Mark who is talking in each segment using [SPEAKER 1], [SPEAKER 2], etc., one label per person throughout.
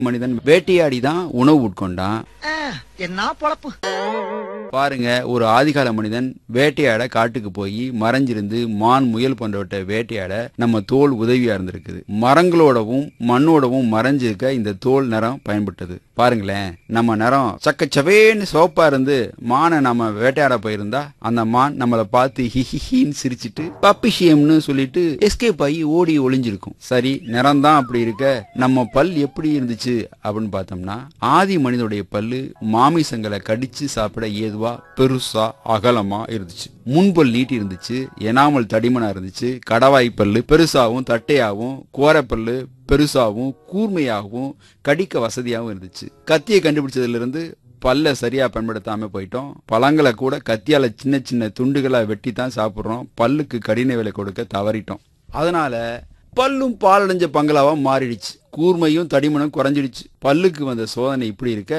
[SPEAKER 1] மனிதன் வேட்டையாடி தான் உணவு உட்கொண்டான்
[SPEAKER 2] என்ன பொழப்பு
[SPEAKER 1] பாருங்க ஒரு ஆதிகால மனிதன் வேட்டையாட காட்டுக்கு போய் மறைஞ்சிருந்து மான் முயல் போன்றவற்றை வேட்டையாட நம்ம தோல் உதவியா இருந்திருக்குது மரங்களோடவும் மண்ணோடவும் மறைஞ்சிருக்க இந்த தோல் நிறம் பயன்பட்டது பாருங்களேன் நம்ம நிறம் சக்கச்சவேன்னு சோப்பா இருந்து மானை நம்ம வேட்டையாட போயிருந்தா அந்த மான் நம்மளை பார்த்து ஹிஹிஹின்னு சிரிச்சிட்டு பப்பிஷியம்னு சொல்லிட்டு எஸ்கேப் ஆகி ஓடி ஒளிஞ்சிருக்கும் சரி நிறம் தான் அப்படி இருக்க நம்ம பல் எப்படி இருந்துச்சு அப்படின்னு பார்த்தோம்னா ஆதி மனிதனுடைய பல்லு மாமிசங்களை கடிச்சு சாப்பிட ஏதுவா பெருசா அகலமா இருந்துச்சு முன்பல் நீட்டி இருந்துச்சு எனாமல் தடிமனா இருந்துச்சு கடவாய் பல்லு பெருசாவும் தட்டையாவும் கோரப்பல்லு பெருசாவும் கூர்மையாகவும் கடிக்க வசதியாகவும் இருந்துச்சு கத்தியை கண்டுபிடிச்சதுல இருந்து பல்ல சரியா பயன்படுத்தாம போயிட்டோம் பழங்களை கூட கத்தியால சின்ன சின்ன துண்டுகளா வெட்டி தான் சாப்பிடுறோம் பல்லுக்கு கடின விலை கொடுக்க தவறிட்டோம் அதனால பல்லும் பாலடைஞ்ச பங்களாவா மாறிடுச்சு கூர்மையும் தடிமனும் குறைஞ்சிடுச்சு பல்லுக்கு வந்த சோதனை இப்படி இருக்க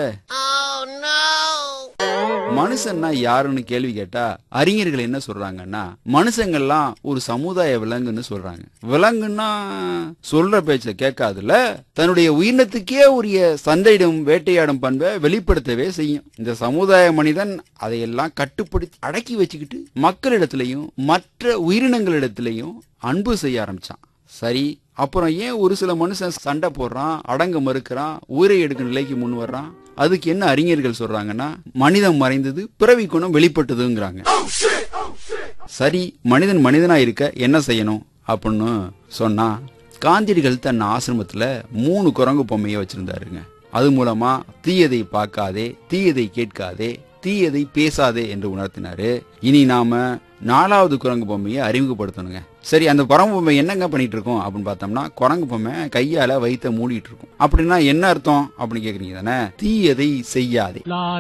[SPEAKER 1] மனுஷன்னா யாருன்னு கேள்வி கேட்டா அறிஞர்கள் என்ன சொல்றாங்கன்னா மனுஷங்கள்லாம் ஒரு சமுதாய விலங்குன்னு சொல்றாங்க விலங்குன்னா சொல்ற பேச்ச கேட்காதுல தன்னுடைய உயிரினத்துக்கே உரிய சண்டையிடும் வேட்டையாடும் பண்பை வெளிப்படுத்தவே செய்யும் இந்த சமுதாய மனிதன் அதையெல்லாம் கட்டுப்படுத்தி அடக்கி வச்சுக்கிட்டு மக்களிடத்திலையும் மற்ற உயிரினங்களிடத்திலையும் அன்பு செய்ய ஆரம்பிச்சான் சரி அப்புறம் ஏன் ஒரு சில மனுஷன் சண்டை போடுறான் அடங்க மறுக்கிறான் உயிரை எடுக்கும் நிலைக்கு முன் வர்றான் அதுக்கு என்ன அறிஞர்கள் சொல்றாங்கன்னா மனிதம் மறைந்தது பிறவி குணம் வெளிப்பட்டதுங்கிறாங்க சரி மனிதன் மனிதனா இருக்க என்ன செய்யணும் அப்படின்னு சொன்னா காந்தியடிகள் தன் ஆசிரமத்துல மூணு குரங்கு பொம்மையை வச்சிருந்தாருங்க அது மூலமா தீயதை பார்க்காதே தீயதை கேட்காதே தீயதை பேசாதே என்று உணர்த்தினாரு இனி நாம நாலாவது குரங்கு பொம்மையை அறிமுகப்படுத்தணுங்க சரி அந்த குரங்கு பொம்மை என்னங்க பண்ணிட்டு இருக்கோம் அப்படின்னு பார்த்தோம்னா குரங்கு பொம்மை கையால வயித்தை மூடிட்டு இருக்கும் அப்படின்னா என்ன அர்த்தம் அப்படின்னு கேக்குறீங்க தானே தீயதை செய்யாதே
[SPEAKER 3] லா